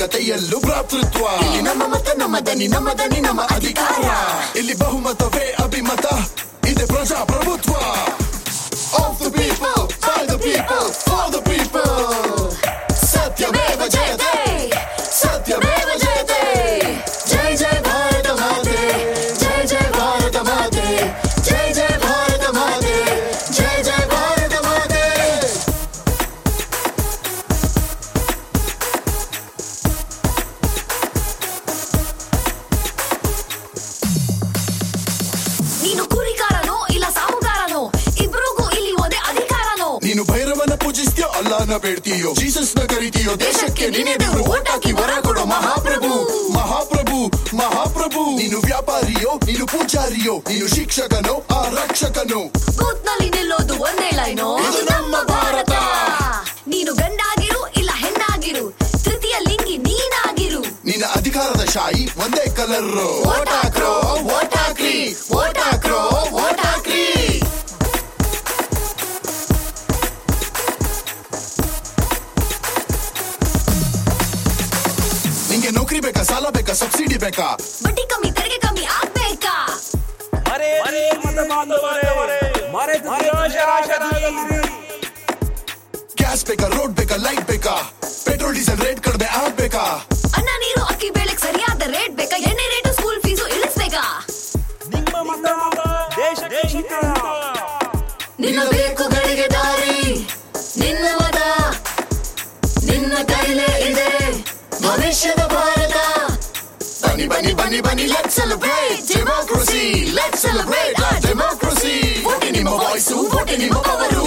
ಜನತೆಯಲ್ಲೂ ಭ್ರಾತೃತ್ವ ಇಲ್ಲಿ ನಮ್ಮ ಮತ ನಮ್ಮ ದನಿ ನಮ್ಮ ದನಿ ನಮ್ಮ ಅಧಿಕಾರ ಇಲ್ಲಿ ಬಹುಮತವೇ ಅಭಿಮತ ಇದೆ ಪ್ರಜಾಪ್ರಭುತ್ವ Of the people, by the people, for the people. ಸತ್ಯಮೇವ ಜಯತೆ ಸತ್ಯಮೇವ ಜಯತೆ ಜೈ ಜೈ ಭಾರತ ಮಾತೆ ಜೈ ಜೈ ಭಾರತ ಮಾತೆ ಜೈ ಜೈ ಭಾರತ ಮಾತೆ ಜೈ ಜೈ ಭಾರತ ಮಾತೆ ನೀನು ಕುರಿಕಾರನೋ ಇಲ್ಲ ಸಾಹುಕಾರನೋ ಇಬ್ರಿಗೂ ಇಲ್ಲಿ ಒಂದೇ ಅಧಿಕಾರನೋ ನೀನು ಭೈರವನ ಪೂಜಿಸ್ತೀಯೋ ಅಲ್ಲಾನ ಬೇಡ್ತೀಯೋ ಜೀಸಸ್ ನ ಕರಿತೀಯೋ ದೇಶಕ್ಕೆ ನೀನೇ ದೇವರು ಓಟ್ ಹಾಕಿ ವರ ಕೊಡೋ ಮಹಾಪ್ರಭು ಮಹಾಪ್ರಭು ಮಹಾಪ್ರಭು ನೀನು ವ್ಯಾಪಾರಿಯೋ ನೀನು ಪೂಜಾರಿಯೋ ನೀನು ಶಿಕ್ಷಕನೋ ಆ ರಕ್ಷಕನೋ ಬೂತ್ ನಲ್ಲಿ ನಿಲ್ಲೋದು ಒಂದೇ ಲೈನೋ ಇದು ನಮ್ಮ ಭಾರತ. ನೀನು ಗಂಡಾಗಿರು ಇಲ್ಲ ಹೆಣ್ಣಾಗಿರು ತೃತೀಯ ಲಿಂಗಿ ನೀನಾಗಿರು ನಿನ್ನ ಅಧಿಕಾರದ ಶಾಯಿ ಒಂದೇ ಕಲರ್ ಓಟ್ ಹಾಕ್ರೋ, ಓಟ್ ಹಾಕ್ರಿ ಓಟ್ ಹಾಕ್ರೋ ಓಟ್ ಹಾಕ್ರಿ ನಿಂಗೆ ನೌಕರಿ ಬೇಕಾ ಸಾಲ ಬೇಕಾ ಸಬ್ಸಿಡಿ ಬೇಕಾ ಬಡ್ಡಿ ಕಮ್ಮಿ ತೆರಿಗೆ ಕಮ್ಮಿ ಆಗ್ಬೇಕಾ ಮರೆ ಮತ ಬಾಂಧವರೇ ಮರೆತು ಶರಾಶರಿ ಗ್ಯಾಸ್ ಬೇಕಾ ರೋಡ್ ಬೇಕಾ ಲೈಟ್ ಬೇಕಾ ಪೆಟ್ರೋಲ್ ಡೀಸೆಲ್ ರೇಟ್ ಕಡಿಮೆ ಆಗ್ಬೇಕಾ ಅನ್ನ ನೀರು ಅಕ್ಕಿ ಬೇಳೆಗ್ ಸರಿಯಾದ ರೇಟ್ ಬೇಕಾ ಎಣ್ಣೆ ರೇಟು ಸ್ಕೂಲ್ ಫೀಸು ಇಳಿಸ್ಬೇಕಾ ನಿಮ್ಮ ಮತ ದೇಶಕ್ಕೆ ಹಿತ ನಿನ್ನ ಬೇಕುಗಳಿಗೆ ದಾರಿ ನಿನ್ನ ಮತ ನಿನ್ನ ಕೈಲೇ ಇದೆ ಭವಿಷ್ಯದ ಭಾರತ ಬನ್ನಿ ಬನ್ನಿ ಬನ್ನಿ ಬನ್ನಿ let celebrate democracy let celebrate democracy ವೋಟೆ ನಿಮ್ಮ ವಾಯ್ಸು ವೋಟೆ ನಿಮ್ಮ ಪವರು